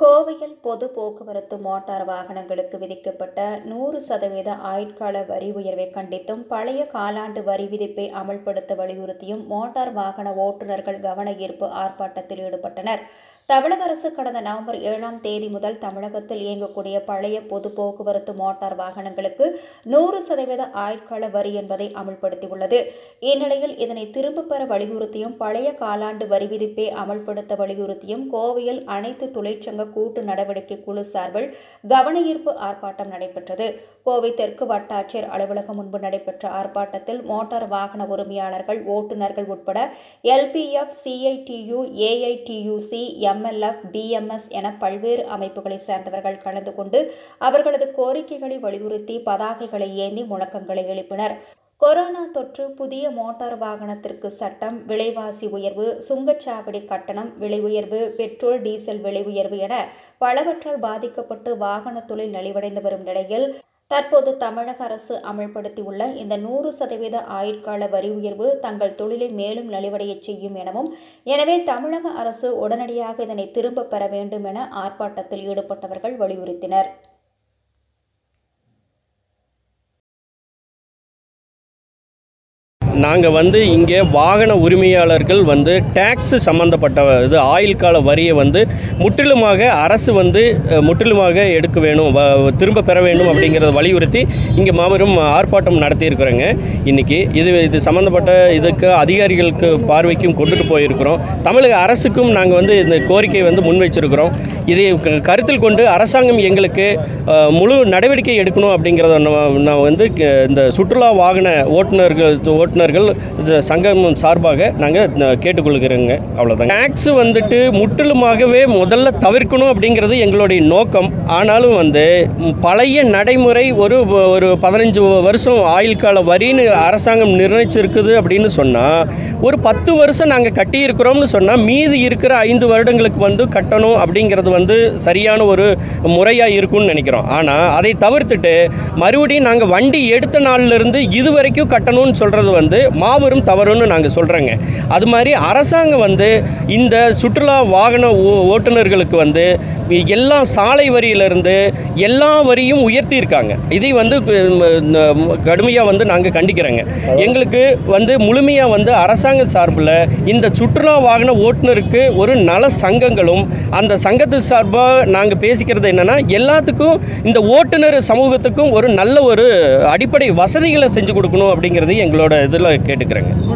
கோவையில் பொது போக்குவரத்து மோட்டார் வாகனங்களுக்கு விதிக்கப்பட்ட நூறு சதவீத ஆயுட்கால வரி உயர்வை கண்டித்தும் பழைய காலாண்டு வரி விதிப்பை அமல்படுத்த வலியுறுத்தியும் மோட்டார் வாகன ஓட்டுநர்கள் கவன ஈர்ப்பு ஆர்ப்பாட்டத்தில் ஈடுபட்டனர் தமிழக அரசு கடந்த நவம்பர் ஏழாம் தேதி முதல் தமிழகத்தில் இயங்கக்கூடிய பழைய பொது போக்குவரத்து மோட்டார் வாகனங்களுக்கு நூறு சதவீத ஆயுட்கால வரி என்பதை அமல்படுத்தியுள்ளது இந்நிலையில் இதனை திரும்பப் பெற வலியுறுத்தியும் பழைய காலாண்டு வரி விதிப்பை அமல்படுத்த வலியுறுத்தியும் கோவையில் அனைத்து தொழிற்சங்க கூட்டு நடவடிக்கை குழு சார்பில் கவன ஈர்ப்பு ஆர்ப்பாட்டம் நடைபெற்றது கோவை தெற்கு வட்டாட்சியர் அலுவலகம் முன்பு நடைபெற்ற ஆர்ப்பாட்டத்தில் மோட்டார் வாகன உரிமையாளர்கள் ஓட்டுநர்கள் உட்பட LPF CITU AITUC MLF BMS என பல்வேறு அமைப்புகளைச் சேர்ந்தவர்கள் கலந்து கொண்டு அவர்களது கோரிக்கைகளை வலியுறுத்தி பதாகைகளை ஏந்தி முழக்கங்களை எழுப்பினர் கொரோனா தொற்று புதிய மோட்டார் வாகனத்திற்கு சட்டம் விலைவாசி உயர்வு சுங்கச்சாவடி கட்டணம் விலை உயர்வு பெட்ரோல் டீசல் விலை உயர்வு என பலவற்றால் பாதிக்கப்பட்டு வாகன தொழில் நலிவடைந்து வரும் நிலையில் தற்போது தமிழக அரசு அமல்படுத்தியுள்ள இந்த நூறு சதவீத ஆயுட்கால வரி உயர்வு தங்கள் தொழிலை மேலும் நலிவடையச் செய்யும் எனவும் எனவே தமிழக அரசு உடனடியாக இதனை திரும்பப் பெற வேண்டும் என ஆர்ப்பாட்டத்தில் ஈடுபட்டவர்கள் வலியுறுத்தினர் நாங்கள் வந்து இங்கே வாகன உரிமையாளர்கள் வந்து டேக்ஸு சம்மந்தப்பட்ட இது ஆயில் கால வரியை வந்து முற்றிலுமாக அரசு வந்து அஹ், முற்றிலுமாக எடுக்க வேணும் வ- திரும்ப பெற வேண்டும் அப்படிங்கிறத வலியுறுத்தி இங்கே மாபெரும் ஆர்ப்பாட்டம் நடத்தியிருக்கிறோங்க இன்றைக்கி இது இது சம்மந்தப்பட்ட இதுக்கு அதிகாரிகளுக்கு பார்வைக்கும் கொண்டுட்டு போயிருக்கிறோம் தமிழக அரசுக்கும் நாங்கள் வந்து இந்த கோரிக்கையை வந்து முன் வச்சிருக்கிறோம் இதை க- கருத்தில் கொண்டு அரசாங்கம் எங்களுக்கு அஹ், முழு நடவடிக்கை எடுக்கணும் அப்படிங்கிறத நான் நான் வந்து க- இந்த சுற்றுலா வாகன ஓட்டுநர்கள் ஓட்டுநர்கள் ச- சங்கம் சார்பாக நாங்கள் கேட்டுக்கொள்கிறோங்க அவ்வளோதான் டேக்ஸ் வந்துட்டு முற்றிலுமாகவே முதல்ல தவிர்க்கணும் அப்படிங்கிறது எங்களுடைய நோக்கம் ஆனாலும் வந்து ம், பழைய நடைமுறை ஒரு ஒரு பதினஞ்சு வருஷம் ஆயுள் கால வரின்னு அரசாங்கம் நிர்ணயிச்சிருக்குது அப்படின்னு சொன்னால் ஒரு பத்து வருஷம் நாங்கள் கட்டியிருக்கிறோம்னு சொன்னால் மீதி இருக்கிற ஐந்து வருடங்களுக்கு வந்து கட்டணும் அப்படிங்கிறது வந்து சரியான ஒரு முறையாக இருக்கும்னு நினைக்கிறோம் ஆனால் அதை தவிர்த்துட்டு மறுபடியும் நாங்கள் வண்டி எடுத்த நாள்லேருந்து இது வரைக்கும் கட்டணும்னு சொல்கிறது வந்து மாபெரும் தவறுன்னு நாங்கள் சொல்கிறோங்க அது மாதிரி அரசாங்கம் வந்து இந்த சுற்றுலா வாகன ஓ- ஓட்டுநர்களுக்கு வந்து எல்லா சாலை வரியிலிருந்து எல்லா வரியும் உயர்த்தியிருக்காங்க இதை வந்து கடுமையாக வந்து நாங்கள் கண்டிக்கிறோங்க எங்களுக்கு வந்து முழுமையாக வந்து அரசாங்க சார்பில் இந்த சுற்றுலா வாகன ஓட்டுநருக்கு ஒரு நல சங்கங்களும் அந்த சங்கத்து சார்பாக நாங்கள் பேசிக்கிறது என்னென்னா எல்லாத்துக்கும் இந்த ஓட்டுநர் சமூகத்துக்கும் ஒரு நல்ல ஒரு அடிப்படை வசதிகளை செஞ்சு கொடுக்கணும் அப்படிங்கிறது எங்களோட இதில் கேட்டுக்கிறேங்க